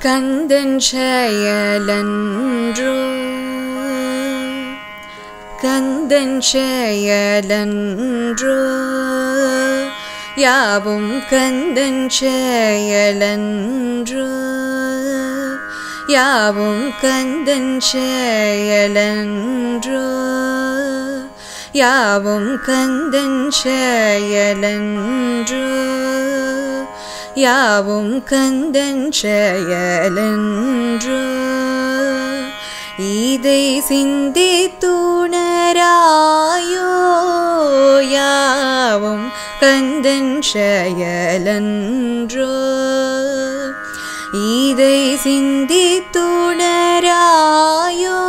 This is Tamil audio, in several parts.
கந்தன் செயலன்றோ கந்தன் செயலன்றோ யாவும் கந்தன் செயலன்றோ யாவும் கந்தன் செயலன்றோ யாவும் கந்தன் செயலன்றோ யாவும் கந்தன் செயலன்றோ இதை சிந்தித்துணராயோ யாவும் கந்தன் செயலன்றோ இதை சிந்தித்துணராயோ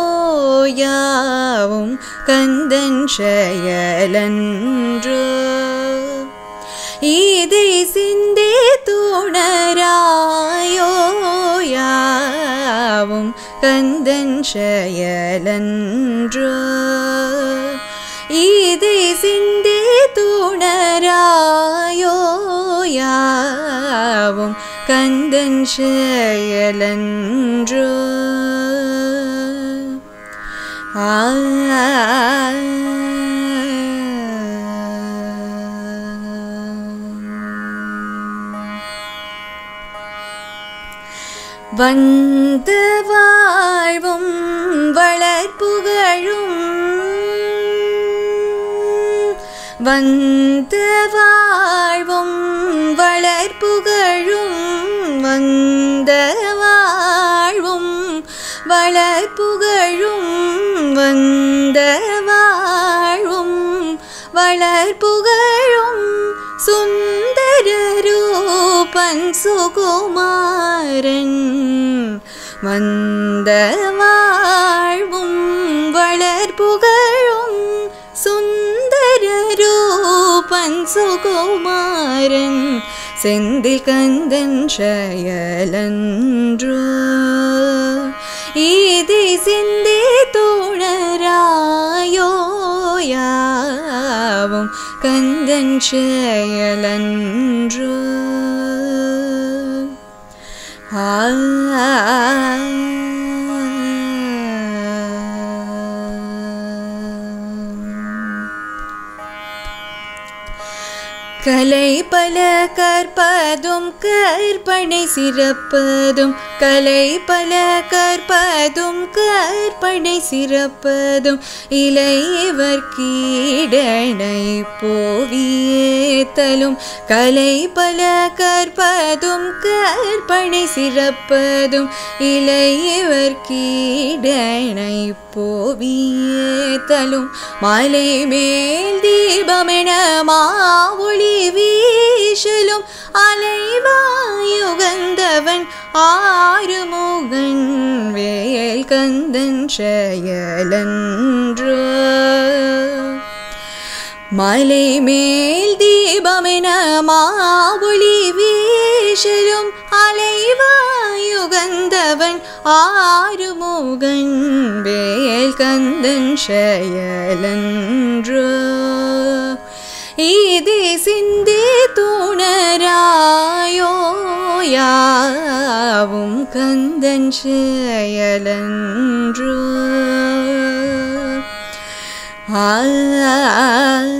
யாவும் கந்தன் செயலன்றோ இதை சிந்தே துணராயோ யாவும் கந்தன் செயலன்றோ இதை சிந்தே துணராயோ யாவும் கந்தன் செயலன்றோ வந்த வாழ்வும் வளர்ப்புகழும் வந்த வாழ்வும் வளர்ப்புகழும் வந்த வாழ்வும் வளர்ப்புகழும் வந்த வாழ்வும் வளர்ப்புகழும் சுந்தர ரூபன் சுகுமாரன் வந்த வாழ்வும் வளர்ப்புகழும் சுந்தர ரூபன் சுகுமாரன் செந்தில் கந்தன் செயலன்றோ இதை சிந்தே தோழராயோ யாவும் கந்தன் செயலன்றோ ஆ கலை பல கற்பதும் கற்பனை சிறப்பதும் கலை பல கற்பதும் கற்பனை சிறப்பதும் இளையவர் கீடனை போவியேத்தலும் கலை பல கற்பதும் கற்பனை சிறப்பதும் இளையவர் கீடனை போவியேத்தலும் மலை மேல் தீபமென மாவொளி வீசலும் அலைவாயுகந்தவன் ஆறுமுகன் வேல் கந்தன் செயலன்றோ மலை மேல் தீபமென மாவொளி வீசலும் அலைவாயுகந்தவன் ஆறுமுகன் வேல் கந்தன் செயலன்றோ இது சிந்தி துணராயோ யாவும் கந்தன் செயலன்றோ ஆ